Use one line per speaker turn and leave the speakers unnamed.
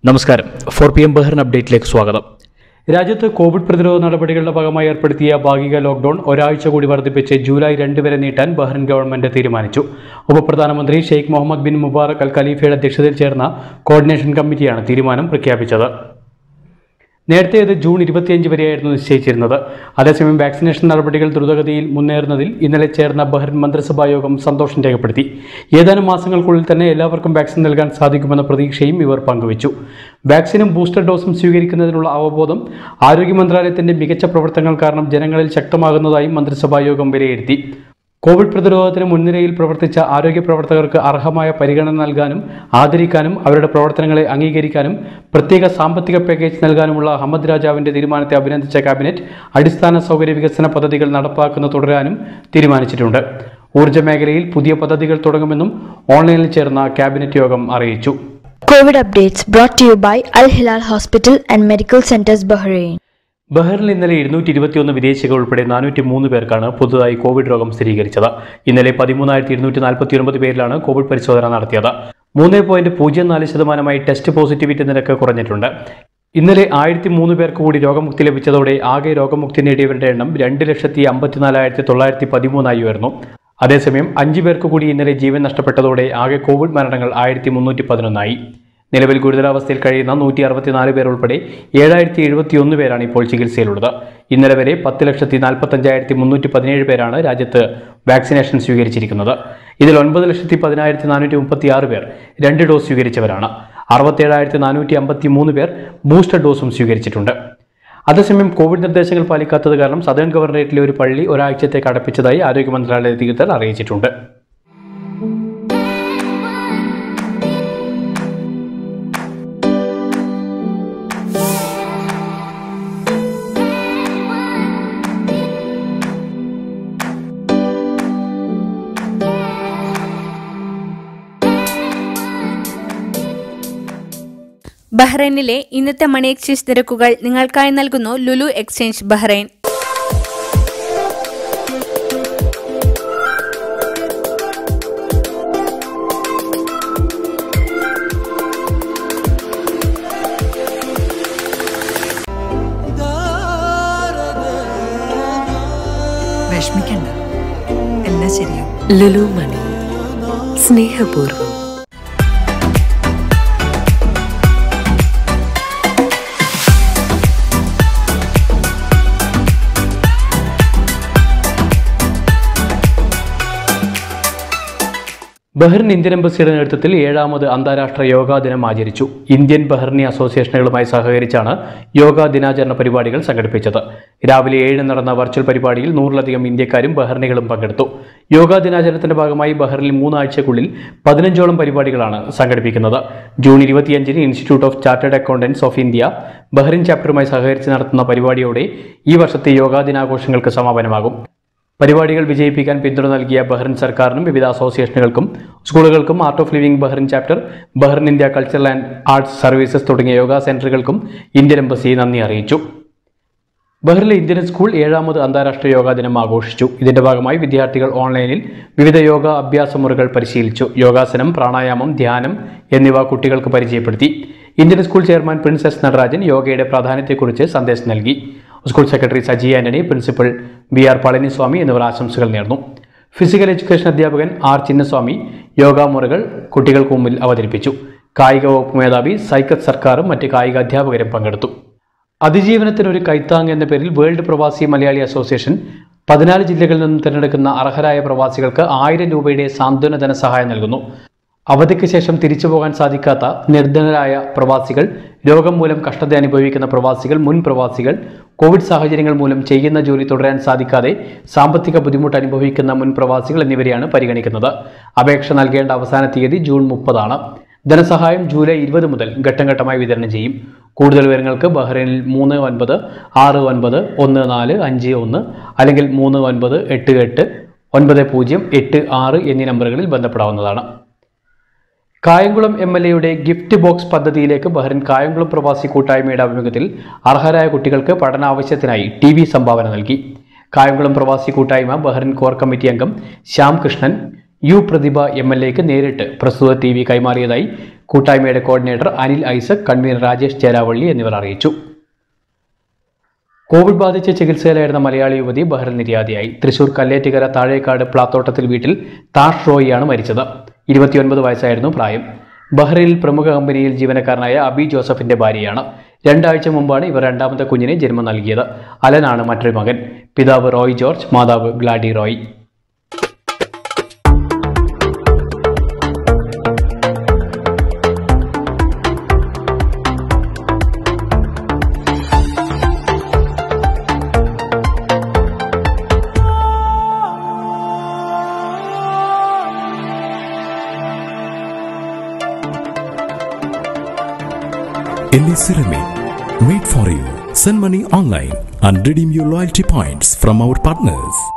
നമസ്കാരം four PM എം ബഹ്റിൻ അപ്ഡേറ്റിലേക്ക് സ്വാഗതം രാജ്യത്ത് കോവിഡ് പ്രതിരോധ നടപടികളുടെ ഭാഗമായി ഏർപ്പെടുത്തിയ ഭാഗിക ലോക്ഡൌൺ ഒരാഴ്ച കൂടി വർദ്ധിപ്പിച്ച് ജൂലൈ രണ്ട് വരെ നീട്ടാൻ ബഹ്റിൻ ഗവൺമെന്റ് തീരുമാനിച്ചു ഉപപ്രധാനമന്ത്രി Sheikh Mohammed bin Mubarak Al ഖലീഫയുടെ അധ്യക്ഷതയിൽ ചേർന്ന കോർഡിനേഷൻ കമ്മിറ്റിയാണ് തീരുമാനം പ്രഖ്യാപിച്ചത് നേരത്തെ ഇത് ജൂൺ ഇരുപത്തിയഞ്ച് വരെയായിരുന്നു നിശ്ചയിച്ചിരുന്നത് അതേസമയം വാക്സിനേഷൻ നടപടികൾ ദ്രുതഗതിയിൽ മുന്നേറുന്നതിൽ ഇന്നലെ ചേർന്ന ബഹ്റിൻ മന്ത്രിസഭാ യോഗം സന്തോഷം രേഖപ്പെടുത്തി ഏതാനും മാസങ്ങൾക്കുള്ളിൽ തന്നെ എല്ലാവർക്കും വാക്സിൻ നൽകാൻ സാധിക്കുമെന്ന പ്രതീക്ഷയും ഇവർ പങ്കുവച്ചു വാക്സിനും ബൂസ്റ്റർ ഡോസും സ്വീകരിക്കുന്നതിനുള്ള അവബോധം ആരോഗ്യ മന്ത്രാലയത്തിന്റെ മികച്ച പ്രവർത്തനങ്ങൾ കാരണം ജനങ്ങളിൽ ശക്തമാകുന്നതായും മന്ത്രിസഭാ യോഗം വിലയിരുത്തി കോവിഡ് പ്രതിരോധത്തിന് മുൻനിരയിൽ പ്രവർത്തിച്ച ആരോഗ്യ പ്രവർത്തകർക്ക് അർഹമായ പരിഗണന നൽകാനും ആദരിക്കാനും അവരുടെ പ്രവർത്തനങ്ങളെ അംഗീകരിക്കാനും പ്രത്യേക സാമ്പത്തിക പാക്കേജ് നൽകാനുമുള്ള അഹമ്മദ് രാജാവിന്റെ തീരുമാനത്തെ അഭിനന്ദിച്ച ക്യാബിനറ്റ് അടിസ്ഥാന സൗകര്യ വികസന പദ്ധതികൾ നടപ്പാക്കുന്ന തുടരാനും തീരുമാനിച്ചിട്ടുണ്ട് ഊർജ്ജ മേഖലയിൽ പുതിയ പദ്ധതികൾ തുടങ്ങുമെന്നും ഓൺലൈനിൽ ചേർന്ന ക്യാബിനറ്റ് യോഗം അറിയിച്ചു
COVID updates brought to you by Al Hilal Hospital and Medical Centers Bahrain.
ബഹ്റിനിൽ ഇന്നലെ ഇരുന്നൂറ്റി ഇരുപത്തിയൊന്ന് വിദേശികൾ ഉൾപ്പെടെ നാനൂറ്റി മൂന്ന് പേർക്കാണ് പുതുതായി കോവിഡ് രോഗം സ്ഥിരീകരിച്ചത് ഇന്നലെ പതിമൂന്നായിരത്തി ഇരുന്നൂറ്റി നാൽപ്പത്തി ഒൻപത് പേരിലാണ് കോവിഡ് പരിശോധന നടത്തിയത് മൂന്ന് പോയിന്റ് പൂജ്യം നാല് ശതമാനമായി ടെസ്റ്റ് പോസിറ്റിവിറ്റി നിരക്ക് കുറഞ്ഞിട്ടുണ്ട് ഇന്നലെ ആയിരത്തി മൂന്ന് പേർക്ക് കൂടി രോഗമുക്തി ലഭിച്ചതോടെ ആകെ രോഗമുക്തി നേടിയവരുടെ എണ്ണം രണ്ട് ലക്ഷത്തി അമ്പത്തിനാലായിരത്തി തൊള്ളായിരത്തി പതിമൂന്നായി ഉയർന്നു അതേസമയം അഞ്ച് പേർക്ക് കൂടി ഇന്നലെ ജീവൻ നഷ്ടപ്പെട്ടതോടെ ആകെ കോവിഡ് മരണങ്ങൾ ആയിരത്തി മുന്നൂറ്റി പതിനൊന്നായി നിലവിൽ ഗുരുതരാവസ്ഥയിൽ കഴിയുന്ന നൂറ്റി അറുപത്തിനാല് പേർ ഉൾപ്പെടെ ഏഴായിരത്തി എഴുപത്തിയൊന്ന് പേരാണ് ഇപ്പോൾ ചികിത്സയിലുള്ളത് ഇന്നലെ വരെ പത്ത് ലക്ഷത്തി നാൽപ്പത്തഞ്ചായിരത്തി മുന്നൂറ്റി പതിനേഴ് പേരാണ് രാജ്യത്ത് വാക്സിനേഷൻ സ്വീകരിച്ചിരിക്കുന്നത് ഇതിൽ ഒൻപത് ലക്ഷത്തി പതിനായിരത്തി നാനൂറ്റി മുപ്പത്തി ആറ് പേർ രണ്ട് ഡോസ് സ്വീകരിച്ചവരാണ് അറുപത്തേഴായിരത്തി നാനൂറ്റി അമ്പത്തി മൂന്ന് പേർ ബൂസ്റ്റർ ഡോസും സ്വീകരിച്ചിട്ടുണ്ട് അതേസമയം കോവിഡ് നിർദ്ദേശങ്ങൾ പാലിക്കാത്തത് കാരണം സദേൺ ഗവർണറേറ്റിലെ ഒരു പള്ളി ഒരാഴ്ചത്തേക്ക് അടപ്പിച്ചതായി ആരോഗ്യ മന്ത്രാലയ അധികൃതർ അറിയിച്ചിട്ടുണ്ട്
ബഹ്റൈനിലെ ഇന്നത്തെ മണി എക്സ്ചേഞ്ച് നിരക്കുകൾ നിങ്ങൾക്കായി നൽകുന്നു ലുലു എക്സ്ചേഞ്ച് ബഹ്റൈൻ
വിഷമിക്കണ്ട എല്ലാം ശരിയാവും
ലുലു മണി സ്നേഹപൂർവ്വം
ബഹ്റിൻ ഇന്ത്യൻ എംബസിയുടെ നേതൃത്വത്തിൽ ഏഴാമത് അന്താരാഷ്ട്ര യോഗാ ദിനം ആചരിച്ചു ഇന്ത്യൻ ബഹ്റിനി അസോസിയേഷനുകളുമായി സഹകരിച്ചാണ് യോഗാ ദിനാചരണ പരിപാടികൾ സംഘടിപ്പിച്ചത് രാവിലെ ഏഴിന് നടന്ന വെർച്വൽ പരിപാടിയിൽ നൂറിലധികം ഇന്ത്യക്കാരും ബഹ്റിനികളും പങ്കെടുത്തു യോഗാ ദിനാചരണത്തിന്റെ ഭാഗമായി ബഹ്റിനിൽ മൂന്നാഴ്ചക്കുള്ളിൽ പതിനഞ്ചോളം പരിപാടികളാണ് സംഘടിപ്പിക്കുന്നത് ജൂൺ ഇരുപത്തിയഞ്ചിന് Institute of Chartered Accountants of India Bahrain ചാപ്റ്ററുമായി സഹകരിച്ച് നടത്തുന്ന പരിപാടിയോടെ ഈ വർഷത്തെ യോഗാ ദിനാഘോഷങ്ങൾക്ക് സമാപനമാകും പരിപാടികൾ വിജയിപ്പിക്കാൻ പിന്തുണ നൽകിയ ബഹ്റിൻ സർക്കാരിനും വിവിധ അസോസിയേഷനുകൾക്കും സ്കൂളുകൾക്കും Art of Living Bahrain chapter Bahrain India Cultural and Arts Services തുടങ്ങിയ യോഗാ സെന്ററുകൾക്കും ഇന്ത്യൻ എംബസി നന്ദി അറിയിച്ചു ബഹ്റിലെ ഇന്ത്യൻ സ്കൂൾ ഏഴാമത് അന്താരാഷ്ട്ര യോഗാ ദിനം ആഘോഷിച്ചു ഇതിന്റെ ഭാഗമായി വിദ്യാർത്ഥികൾ ഓൺലൈനിൽ വിവിധ യോഗ അഭ്യാസ മുറകൾ പരിശീലിച്ചു യോഗാസനം പ്രാണായാമം ധ്യാനം എന്നിവ കുട്ടികൾക്ക് പരിചയപ്പെടുത്തി Indian school chairman Prince S Natarajan യോഗയുടെ പ്രാധാന്യത്തെക്കുറിച്ച് സന്ദേശം നൽകി school secretary Saji Antony principal B R Palaniswamy എന്നിവർ ആശംസകൾ നേർന്നു ഫിസിക്കൽ എഡ്യൂക്കേഷൻ അധ്യാപകൻ ആർ ചിന്നസ്വാമി യോഗാമുറകൾ കുട്ടികൾക്ക് മുമ്പിൽ അവതരിപ്പിച്ചു കായിക വകുപ്പ് മേധാവി സൈക്കത്ത് സർക്കാരും മറ്റ് കായിക അധ്യാപകരും പങ്കെടുത്തു അതിജീവനത്തിന് ഒരു കൈത്താങ് എന്ന പേരിൽ വേൾഡ് പ്രവാസി മലയാളി അസോസിയേഷൻ പതിനാല് ജില്ലകളിൽ നിന്നും തിരഞ്ഞെടുക്കുന്ന അർഹരായ പ്രവാസികൾക്ക് ആയിരം രൂപയുടെ സാന്ത്വന ധനസഹായം നൽകുന്നു അവധിക്ക് ശേഷം തിരിച്ചു പോകാൻ സാധിക്കാത്ത നിർധനരായ പ്രവാസികൾ രോഗം മൂലം കഷ്ടത അനുഭവിക്കുന്ന പ്രവാസികൾ മുൻ പ്രവാസികൾ കോവിഡ് സാഹചര്യങ്ങൾ മൂലം ചെയ്യുന്ന ജോലി തുടരാൻ സാധിക്കാതെ സാമ്പത്തിക ബുദ്ധിമുട്ട് അനുഭവിക്കുന്ന മുൻ പ്രവാസികൾ എന്നിവരെയാണ് പരിഗണിക്കുന്നത് അപേക്ഷ നൽകേണ്ട അവസാന തീയതി ജൂൺ മുപ്പതാണ് ധനസഹായം ജൂലൈ ഇരുപത് മുതൽ ഘട്ടം ഘട്ടമായി വിതരണം ചെയ്യും കൂടുതൽ വിവരങ്ങൾക്ക് ബഹ്റൈനിൽ മൂന്ന് ഒൻപത് ആറ് ഒൻപത് ഒന്ന് നാല് അഞ്ച് ഒന്ന് അല്ലെങ്കിൽ മൂന്ന് ഒൻപത് എട്ട് എട്ട് ഒൻപത് പൂജ്യം എട്ട് ആറ് എന്നീ നമ്പറുകളിൽ ബന്ധപ്പെടാവുന്നതാണ് കായംകുളം എം എൽ എയുടെ ഗിഫ്റ്റ് ബോക്സ് പദ്ധതിയിലേക്ക് ബഹ്റിൻ കായംകുളം പ്രവാസി കൂട്ടായ്മയുടെ ആഭിമുഖ്യത്തിൽ അർഹരായ കുട്ടികൾക്ക് പഠനാവശ്യത്തിനായി ടി വി സംഭാവന നൽകി കായംകുളം പ്രവാസി കൂട്ടായ്മ ബഹ്റിൻ കോർ കമ്മിറ്റി അംഗം Shyam Krishnan U Prathibha M L എക്ക് നേരിട്ട് പ്രസ്തുത ടി വി കൈമാറിയതായി കൂട്ടായ്മയുടെ കോർഡിനേറ്റർ അനിൽ ഐസക് കൺവീനർ രാജേഷ് ചേരാവള്ളി എന്നിവർ അറിയിച്ചു കോവിഡ് ബാധിച്ച് ചികിത്സയിലായിരുന്ന മലയാളി യുവതി ബഹ്റിൻ നിര്യാതയായി തൃശൂർ കല്ലേറ്റിക്കര താഴേക്കാട് പ്ലാത്തോട്ടത്തിൽ വീട്ടിൽ താഷ് റോയിയാണ് മരിച്ചത് ഇരുപത്തിയൊൻപത് വയസ്സായിരുന്നു പ്രായം ബഹ്റൈനിൽ പ്രമുഖ കമ്പനിയിൽ ജീവനക്കാരനായ അബി ജോസഫിന്റെ ഭാര്യയാണ് രണ്ടാഴ്ച മുമ്പാണ് ഇവർ രണ്ടാമത്തെ കുഞ്ഞിന് ജന്മം നൽകിയത് അലനാണ് മറ്റൊരു മകൻ പിതാവ് റോയ് ജോർജ് മാതാവ് Gladi Roy
Ellie Ceramic. Made for you. Send money online and redeem your loyalty points from our partners.